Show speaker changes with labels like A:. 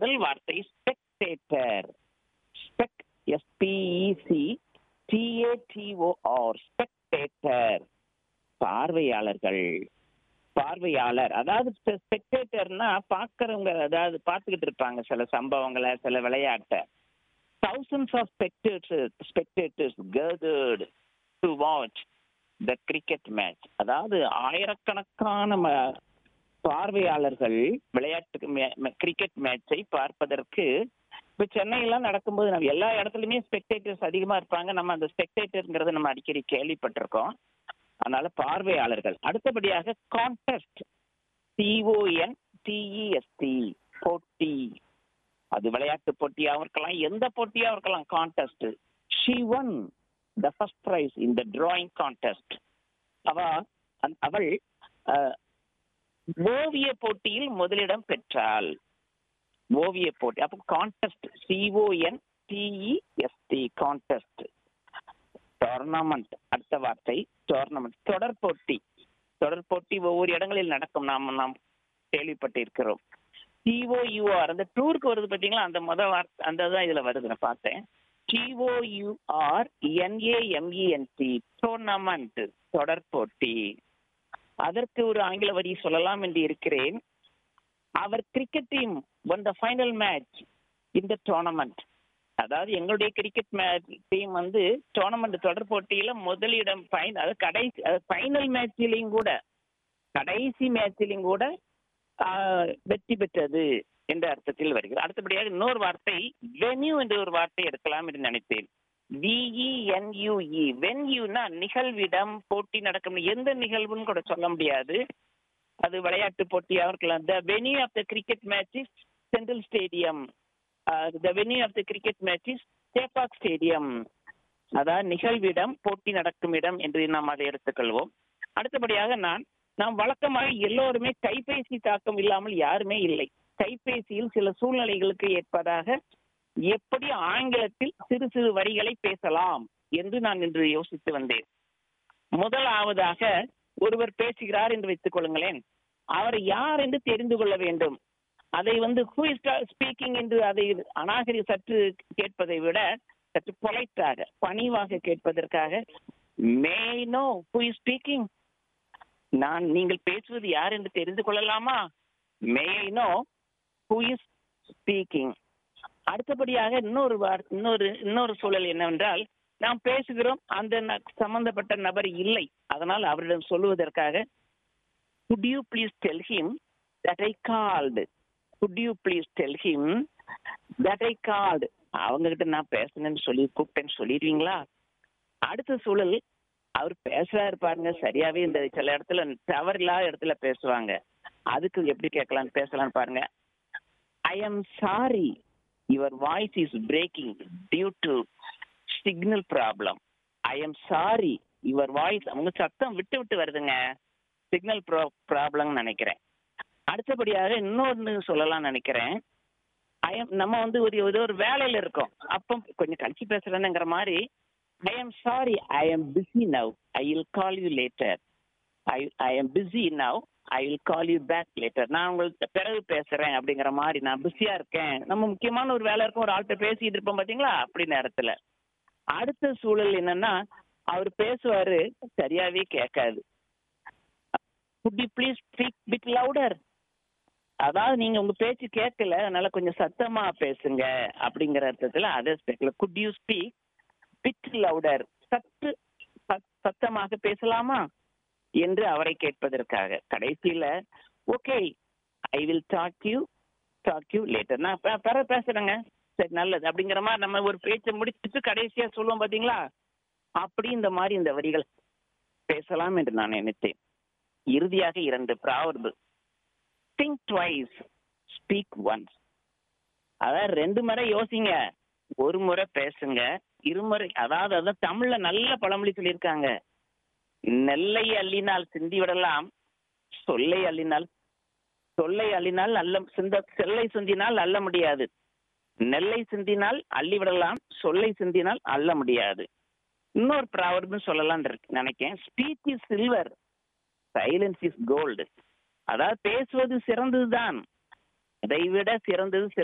A: முதல் வார்த்தை spectator spec S P E C T A T O R spectator பார்வையாளர்கள் பார்வையாளர் அதாவது ஸ்பெக்டேட்டர்னா பார்க்கறவங்க அதாவது பார்த்துக்கிட்டு இருப்பாங்க சில சம்பவங்களை சில விளையாட்டை thousands of spectators spectators gathered to watch the cricket match அதாவது ஆயிரக்கணக்கான ம- பார்வையாளர்கள் விளையாட்டு கிரிக்கெட் மேட்சை பார்ப்பதற்கு இப்ப சென்னையெல்லாம் நடக்கும்போது நம்ம எல்லா இடத்துலயுமே ஸ்பெக்டேட்டர்ஸ் அதிகமா இருப்பாங்க நம்ம அந்த ஸ்பெக்டேட்டர்ங்கிறத நம்ம அடிக்கடி கேள்விப்பட்டிருக்கோம் அதனால பார்வையாளர்கள் அடுத்தபடியாக கான்டெஸ்ட் சிஓஎன் டிஇஎஸ்டி போட்டி அது விளையாட்டு போட்டியாகவும் இருக்கலாம் எந்த போட்டியாகவும் இருக்கலாம் contest she won the first prize in the drawing contest அவ அந்த- அவள் அஹ், ஓவிய போட்டியில் முதலிடம் பெற்றாள் ஓவிய போட்டி அப்போ contest C O N T E S T contest tournament அடுத்த வார்த்தை டோர்னமெண்ட் தொடர் போட்டி தொடர் போட்டி ஒவ்வொரு இடங்களில் நடக்கும் நாம் நாம் கேள்விப்பட்டிருக்கிறோம் டிஓயூஆர் அந்த டூருக்கு வருது பாத்தீங்களா அந்த முத வார்த்தை அந்த தான் இதுல வருது நான் பார்த்தேன் டிஓயூஆர் என்ஏஎம்இஎன்டி டோர்னமெண்ட் தொடர் போட்டி அதற்கு ஒரு ஆங்கில வரி சொல்லலாம் என்று இருக்கிறேன் அவர் cricket team won the final match இந்த டோர்னமெண்ட் அதாவது எங்களுடைய கிரிக்கெட் மேட்ச் டீம் வந்து டோர்னமெண்ட் தொடர் போட்டியில முதலிடம் ஃபைன் அதாவது கடைசி ஃபைனல் மேட்சிலையும் கூட கடைசி மேட்சிலையும் கூட ஆஹ், வெற்றி பெற்றது என்ற அர்த்தத்தில் வருகிறது அடுத்தபடியாக இன்னொரு வார்த்தை வென்யூ என்ற ஒரு வார்த்தை எடுக்கலாம் என்று நினைத்தேன் விஇஎன்யூஇ வென்யூனா நிகழ்விடம் போட்டி நடக்கும் எந்த நிகழ்வுன்னு கூட சொல்ல முடியாது அது விளையாட்டு போட்டியாக இருக்கலாம் the venue of the cricket match is central stadium the venue of the cricket match is Chepauk stadium அதாவது நிகழ்விடம் போட்டி நடக்கும் இடம் என்று நாம் அதை எடுத்துக்கொள்வோம் அடுத்தபடியாக நான் நாம் வழக்கமாக எல்லோருமே கைபேசி தாக்கம் இல்லாமல் யாருமே இல்லை கைபேசியில் சில சூழ்நிலைகளுக்கு ஏற்பதாக எப்படி ஆங்கிலத்தில் சிறு சிறு வரிகளை பேசலாம் என்று நான் இன்று யோசித்து வந்தேன் முதலாவதாக ஒருவர் பேசுகிறார் என்று வைத்துக் கொள்ளுங்களேன் அவர் யார் என்று தெரிந்து கொள்ள வேண்டும் அதை வந்து ஹூ இஸ் ஸ்பீக்கிங் என்று அதை அநாகரி சற்று கேட்பதை விட சற்று பொலைட்டாக பணிவாக கேட்பதற்காக may know who is speaking நான் நீங்கள் பேசுவது யார் என்று தெரிந்து கொள்ளலாமா may know who is speaking அடுத்தபடியாக இன்னொரு வார்- இன்னொரு இன்னொரு சூழல் என்னவென்றால் நாம் பேசுகிறோம் அந்த ந- சம்பந்தப்பட்ட நபர் இல்லை அதனால் அவரிடம் சொல்லுவதற்காக could you please tell him that I called could you please tell him that I called அவங்க கிட்ட நான் பேசணும்னு சொல்லி கூப்பிட்டேன்னு சொல்லிடுவீங்களா அடுத்த சூழல் அவர் பேசுறாரு பாருங்க சரியாவே இந்த சில இடத்துல டவர் இல்லாத இடத்துல பேசுவாங்க அதுக்கு எப்படி கேட்கலாம் பேசலாம் பாருங்க I am sorry your voice is breaking due to signal problem I am sorry your voice அவங்க சத்தம் விட்டு விட்டு வருதுங்க சிக்னல் ப்ரா ப்ராப்ளம்னு நினைக்கிறேன் அடுத்தபடியாக இன்னொன்னு சொல்லலாம் நினைக்கிறேன் ஐ எம் நம்ம வந்து ஒரு ஏதோ ஒரு வேலையில இருக்கோம் அப்போ கொஞ்சம் கழிச்சு பேசுறேனுங்கிற மாதிரி I am sorry I am busy now I will call you later I I am busy now I will call you back later நான் உங்களுக்கு பிறகு பேசுறேன் அப்படிங்கிற மாதிரி நான் பிஸியா இருக்கேன் நம்ம முக்கியமான ஒரு வேலை இருக்கும் ஒரு ஆள்கிட்ட பேசிட்டு இருப்போம் பாத்தீங்களா அப்படி நேரத்துல அடுத்த சூழல் என்னன்னா அவர் பேசுவாரு சரியாவே கேட்காது could you please speak bit louder அதாவது நீங்க உங்க பேச்சு கேட்கல அதனால கொஞ்சம் சத்தமா பேசுங்க அப்படிங்கிற அர்த்தத்துல அதே ஸ்பெக்ல could you speak bit louder சத்து சத்- சத்தமாக பேசலாமா என்று அவரை கேட்பதற்காக கடைசியில okay I will talk you talk you later நான் பே- பிற பேசுறேங்க சரி நல்லது அப்படிங்கிற மாதிரி நம்ம ஒரு பேச்சை முடிச்சுட்டு கடைசியா சொல்லுவோம் பாத்தீங்களா அப்படி இந்த மாதிரி இந்த வரிகள் பேசலாம் என்று நான் நினைத்தேன் இறுதியாக இரண்டு proverb think twice speak once அதாவது ரெண்டு முறை யோசிங்க ஒரு முறை பேசுங்க இருமுறை அதாவது அதான் தமிழ்ல நல்ல பழமொழி சொல்லியிருக்காங்க நெல்லை அள்ளினால் சிந்தி விடலாம் சொல்லை அள்ளினால் சொல்லை அள்ளினால் அல்ல சிந்த செல்லை சிந்தினால் அள்ள முடியாது நெல்லை சிந்தினால் அள்ளி விடலாம் சொல்லை சிந்தினால் அள்ள முடியாது இன்னொரு ப்ராவர்பு சொல்லலாம் நினைக்கிறேன் speech is silver silence is gold அதாவது பேசுவது சிறந்ததுதான் அதை விட சிறந்தது